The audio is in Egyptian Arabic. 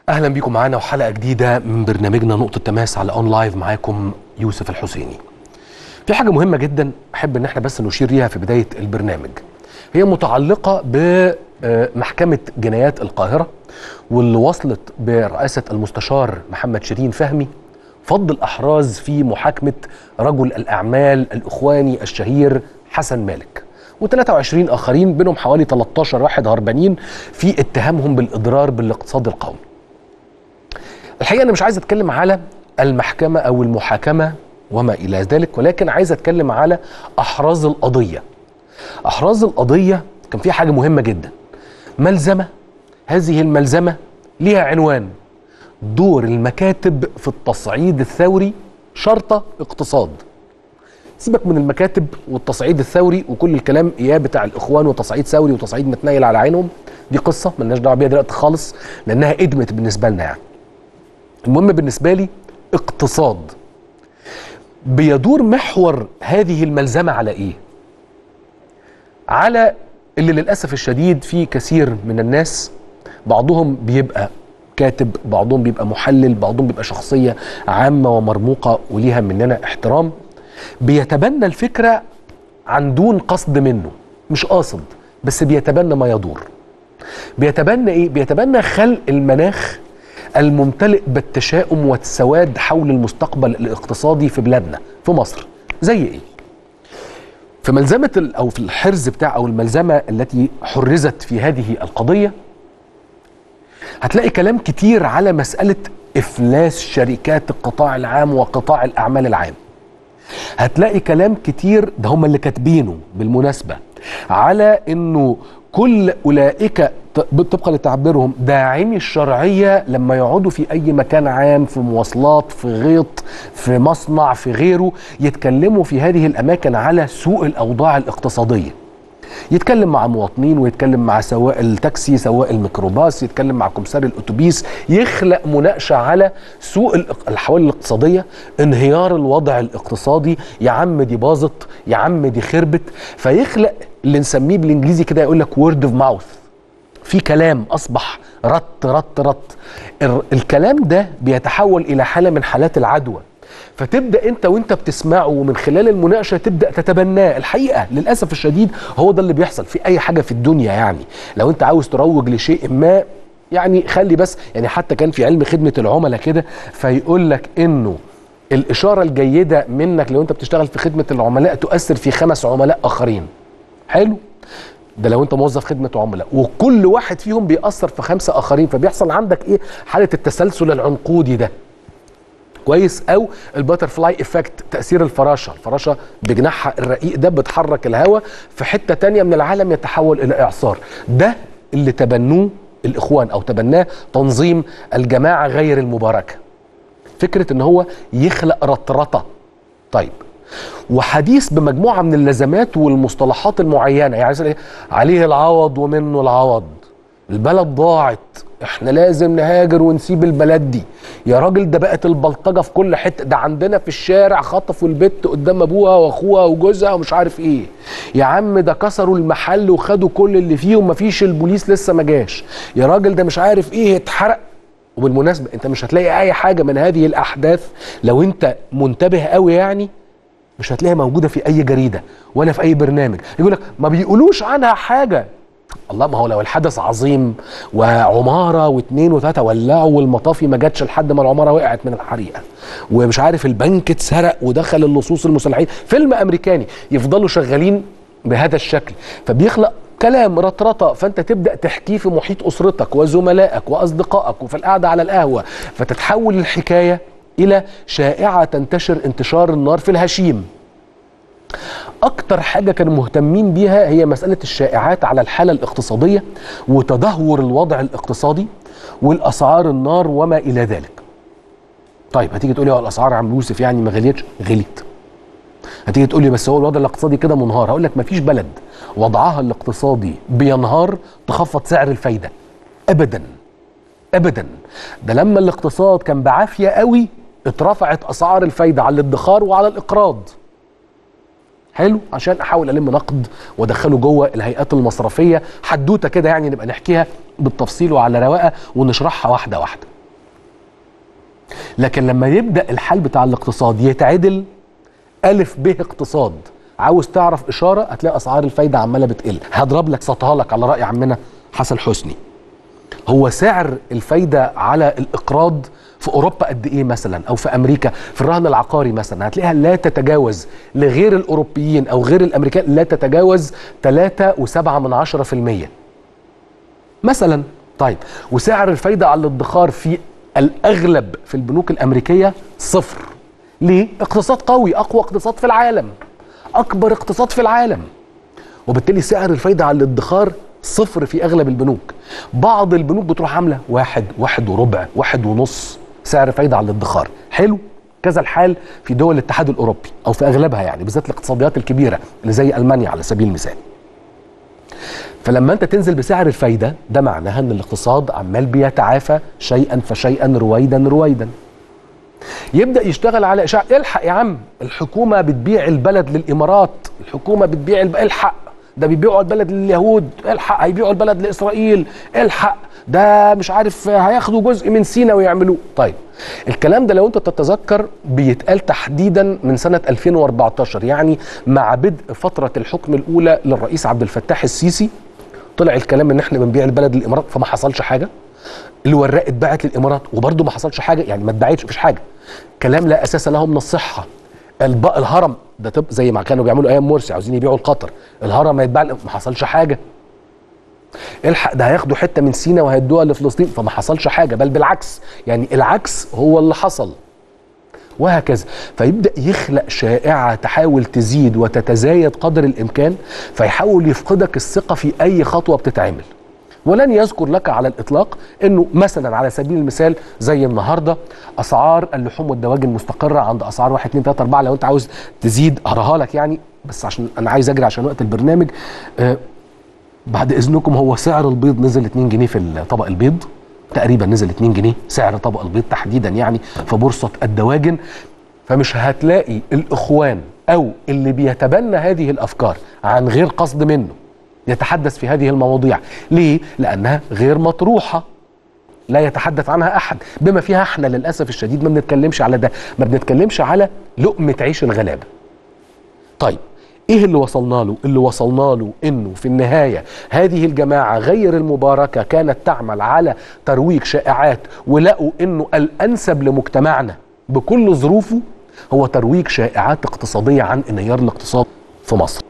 اهلا بيكم معانا وحلقه جديده من برنامجنا نقطه تماس على اون لايف معاكم يوسف الحسيني. في حاجه مهمه جدا احب ان احنا بس نشير ليها في بدايه البرنامج. هي متعلقه بمحكمه جنايات القاهره واللي وصلت برئاسه المستشار محمد شيرين فهمي فض الاحراز في محاكمه رجل الاعمال الاخواني الشهير حسن مالك. و23 اخرين بينهم حوالي 13 واحد هربانين في اتهامهم بالاضرار بالاقتصاد القومي. الحقيقه انا مش عايز اتكلم على المحكمه او المحاكمه وما الى ذلك ولكن عايز اتكلم على احراز القضيه. احراز القضيه كان فيها حاجه مهمه جدا. ملزمه هذه الملزمه ليها عنوان دور المكاتب في التصعيد الثوري شرطه اقتصاد. سيبك من المكاتب والتصعيد الثوري وكل الكلام اياه بتاع الاخوان وتصعيد ثوري وتصعيد متنيل على عينهم دي قصه ملناش دعوه بيها دلوقتي خالص لانها ادمت بالنسبه لنا يعني. المهم بالنسبه لي اقتصاد بيدور محور هذه الملزمه على ايه؟ على اللي للاسف الشديد في كثير من الناس بعضهم بيبقى كاتب بعضهم بيبقى محلل بعضهم بيبقى شخصيه عامه ومرموقه وليها مننا احترام بيتبنى الفكره عن دون قصد منه مش قاصد بس بيتبنى ما يدور بيتبنى ايه بيتبنى خلق المناخ الممتلئ بالتشاؤم والسواد حول المستقبل الاقتصادي في بلادنا في مصر زي ايه في ملزمه او في الحرز بتاع او الملزمه التي حرزت في هذه القضيه هتلاقي كلام كتير على مساله افلاس شركات القطاع العام وقطاع الاعمال العام هتلاقي كلام كتير ده هم اللي كاتبينه بالمناسبه على انه كل اولئك طبقا لتعبيرهم داعمي الشرعيه لما يقعدوا في اي مكان عام في مواصلات في غيط في مصنع في غيره يتكلموا في هذه الاماكن على سوء الاوضاع الاقتصاديه يتكلم مع مواطنين ويتكلم مع سواق التاكسي سواق الميكروباص يتكلم مع كمسار الاتوبيس يخلق مناقشه على سوء الاحوال الاقتصاديه انهيار الوضع الاقتصادي يا عم دي باظت يا عم دي خربت فيخلق اللي نسميه بالانجليزي كده يقول لك وورد اوف ماوث في كلام اصبح رط رط رط الكلام ده بيتحول الى حاله من حالات العدوى فتبدا انت وانت بتسمعه ومن خلال المناقشه تبدا تتبناه الحقيقه للاسف الشديد هو ده اللي بيحصل في اي حاجه في الدنيا يعني لو انت عاوز تروج لشيء ما يعني خلي بس يعني حتى كان في علم خدمه العملاء كده فيقول لك انه الاشاره الجيده منك لو انت بتشتغل في خدمه العملاء تؤثر في خمس عملاء اخرين حلو ده لو انت موظف خدمه عملاء وكل واحد فيهم بيأثر في خمسه اخرين فبيحصل عندك ايه حاله التسلسل العنقودي ده كويس او الباترفلاي افكت تاثير الفراشه الفراشه بجناحها الرقيق ده بتحرك الهواء في حته تانية من العالم يتحول الى اعصار ده اللي تبنوه الاخوان او تبناه تنظيم الجماعه غير المباركه فكره ان هو يخلق رطرطه طيب وحديث بمجموعه من اللزمات والمصطلحات المعينه يعني عليه العوض ومنه العوض البلد ضاعت احنا لازم نهاجر ونسيب البلد دي يا راجل ده بقت البلطجه في كل حته ده عندنا في الشارع خطفوا البت قدام ابوها واخوها وجوزها ومش عارف ايه يا عم ده كسروا المحل وخدوا كل اللي فيه ومفيش البوليس لسه ما جاش يا راجل ده مش عارف ايه اتحرق وبالمناسبه انت مش هتلاقي اي حاجه من هذه الاحداث لو انت منتبه قوي يعني مش هتلاقيها موجوده في اي جريده ولا في اي برنامج يقول لك ما بيقولوش عنها حاجه الله ما هو لو الحدث عظيم وعماره واثنين وثلاثه ولعوا والمطافي ما جاتش لحد ما العماره وقعت من الحريقه ومش عارف البنك اتسرق ودخل اللصوص المسلحين فيلم امريكاني يفضلوا شغالين بهذا الشكل فبيخلق كلام رطرطه فانت تبدا تحكيه في محيط اسرتك وزملائك واصدقائك وفي القعده على القهوه فتتحول الحكايه الى شائعه تنتشر انتشار النار في الهشيم اكتر حاجه كانوا مهتمين بيها هي مساله الشائعات على الحاله الاقتصاديه وتدهور الوضع الاقتصادي والاسعار النار وما الى ذلك طيب هتيجي تقولي هو الاسعار عم يوسف يعني ما غليتش غليت هتيجي تقول لي بس هو الوضع الاقتصادي كده منهار هقول لك مفيش بلد وضعها الاقتصادي بينهار تخفض سعر الفايده ابدا ابدا ده لما الاقتصاد كان بعافيه قوي اترفعت اسعار الفايده على الادخار وعلى الاقراض حلو عشان احاول الم نقد وادخله جوه الهيئات المصرفيه حدوته كده يعني نبقى نحكيها بالتفصيل وعلى رواقه ونشرحها واحده واحده لكن لما يبدا الحال بتاع الاقتصاد يتعدل الف ب اقتصاد عاوز تعرف اشاره هتلاقي اسعار الفايده عماله بتقل هضرب لك سطها لك على راي عمنا حسن حسني هو سعر الفايده على الاقراض في اوروبا قد ايه مثلا او في امريكا في الرهن العقاري مثلا هتلاقيها لا تتجاوز لغير الاوروبيين او غير الامريكان لا تتجاوز 3.7 من 10% مثلا طيب وسعر الفايده على الادخار في الاغلب في البنوك الامريكيه صفر ليه اقتصاد قوي اقوى اقتصاد في العالم اكبر اقتصاد في العالم وبالتالي سعر الفايده على الادخار صفر في اغلب البنوك بعض البنوك بتروح عامله واحد واحد وربع واحد ونص سعر فايده على الادخار حلو كذا الحال في دول الاتحاد الاوروبي او في اغلبها يعني بالذات الاقتصاديات الكبيره اللي زي المانيا على سبيل المثال فلما انت تنزل بسعر الفايده ده معناها ان الاقتصاد عمال بيتعافى شيئا فشيئا رويدا رويدا يبدا يشتغل على اشاعه الحق يا عم الحكومه بتبيع البلد للامارات الحكومه بتبيع الب... الحق ده بيبيعوا البلد لليهود الحق هيبيعوا البلد لاسرائيل الحق ده مش عارف هياخدوا جزء من سينا ويعملوه طيب الكلام ده لو انت تتذكر بيتقال تحديدا من سنه 2014 يعني مع بدء فتره الحكم الاولى للرئيس عبد الفتاح السيسي طلع الكلام ان احنا بنبيع البلد للامارات فما حصلش حاجه الوراق اتباعت للامارات وبرضه ما حصلش حاجه يعني ما اتباعتش مفيش حاجه كلام لا اساس له من الصحه الب... الهرم ده طب زي ما كانوا بيعملوا ايام مرسي عاوزين يبيعوا القطر الهرم هيتباع ما حصلش حاجه الحق ده هياخدوا حته من سينا وهيدوها لفلسطين فما حصلش حاجه بل بالعكس يعني العكس هو اللي حصل وهكذا فيبدا يخلق شائعه تحاول تزيد وتتزايد قدر الامكان فيحاول يفقدك الثقه في اي خطوه بتتعمل ولن يذكر لك على الاطلاق انه مثلا على سبيل المثال زي النهارده اسعار اللحوم والدواجن مستقره عند اسعار 1 2 3 4 لو انت عاوز تزيد اقراها لك يعني بس عشان انا عايز اجري عشان وقت البرنامج آه بعد اذنكم هو سعر البيض نزل 2 جنيه في طبق البيض تقريبا نزل 2 جنيه سعر طبق البيض تحديدا يعني في بورصه الدواجن فمش هتلاقي الاخوان او اللي بيتبنى هذه الافكار عن غير قصد منه يتحدث في هذه المواضيع ليه لانها غير مطروحه لا يتحدث عنها احد بما فيها احنا للاسف الشديد ما بنتكلمش على ده ما بنتكلمش على لقمه عيش الغلابه طيب ايه اللي وصلنا له اللي وصلنا له انه في النهايه هذه الجماعه غير المباركه كانت تعمل على ترويج شائعات ولقوا انه الانسب لمجتمعنا بكل ظروفه هو ترويج شائعات اقتصاديه عن انهيار الاقتصاد في مصر